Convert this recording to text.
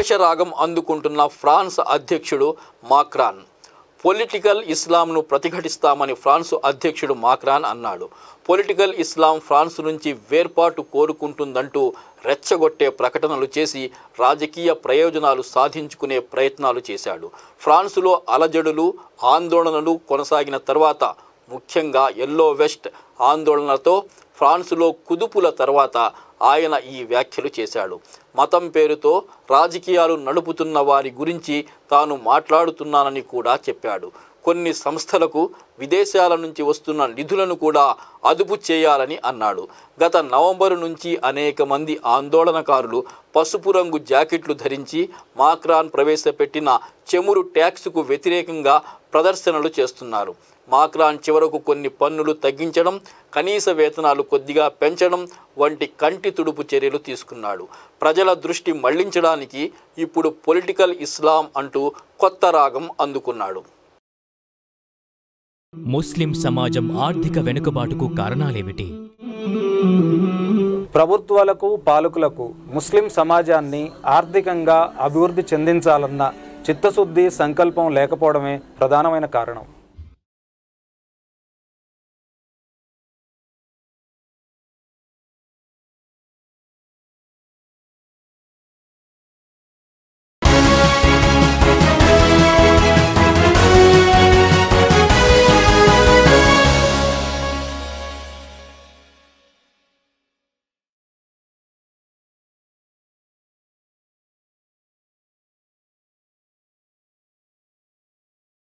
విశేష రాగం అందుకుంటున్న ఫ్రాన్స్ అధ్యక్షుడు మాక్రాన్ పొలిటికల్ ఇస్లాంను ప్రతిఘటిస్తామని ఫ్రాన్స్ అధ్యక్షుడు మాక్రాన్ అన్నాడు పొలిటికల్ ఇస్లాం ఫ్రాన్స్ నుంచి వేర్పాటు కోరుకుంటుందంటూ రెచ్చగొట్టే ప్రకటనలు చేసి రాజకీయ ప్రయోజనాలు సాధించుకునే ప్రయత్నాలు చేశాడు ఫ్రాన్సులో అలజడులు ఆందోళనలు కొనసాగిన తర్వాత ముఖ్యంగా ఎల్లో వెస్ట్ ఆందోళనలతో ఫ్రాన్సులో కుదుపుల తర్వాత ఆయన ఈ వ్యాఖ్యలు చేశాడు మతం పేరుతో రాజకీయాలు నడుపుతున్న వారి గురించి తాను మాట్లాడుతున్నానని కూడా చెప్పాడు కొన్ని సంస్థలకు విదేశాల నుంచి వస్తున్న నిధులను కూడా అదుపు చేయాలని అన్నాడు గత నవంబరు నుంచి అనేక మంది ఆందోళనకారులు పసుపు రంగు జాకెట్లు ధరించి మాక్రాన్ ప్రవేశపెట్టిన చెమురు ట్యాక్స్కు వ్యతిరేకంగా ప్రదర్శనలు చేస్తున్నారు మాక్రాన్ చివరకు కొన్ని పన్నులు తగ్గించడం కనీస వేతనాలు కొద్దిగా పెంచడం వంటి కంటి తుడుపు చర్యలు తీసుకున్నాడు ప్రజల దృష్టి మళ్లించడానికి ఇప్పుడు పొలిటికల్ ఇస్లాం అంటూ కొత్త రాగం అందుకున్నాడు ముస్లిం సమాజం ఆర్థిక వెనుకబాటుకు కారణాలేమిటి ప్రభుత్వాలకు పాలకులకు ముస్లిం సమాజాన్ని ఆర్థికంగా అభివృద్ధి చెందించాలన్న చిత్తశుద్ధి సంకల్పం లేకపోవడమే ప్రధానమైన కారణం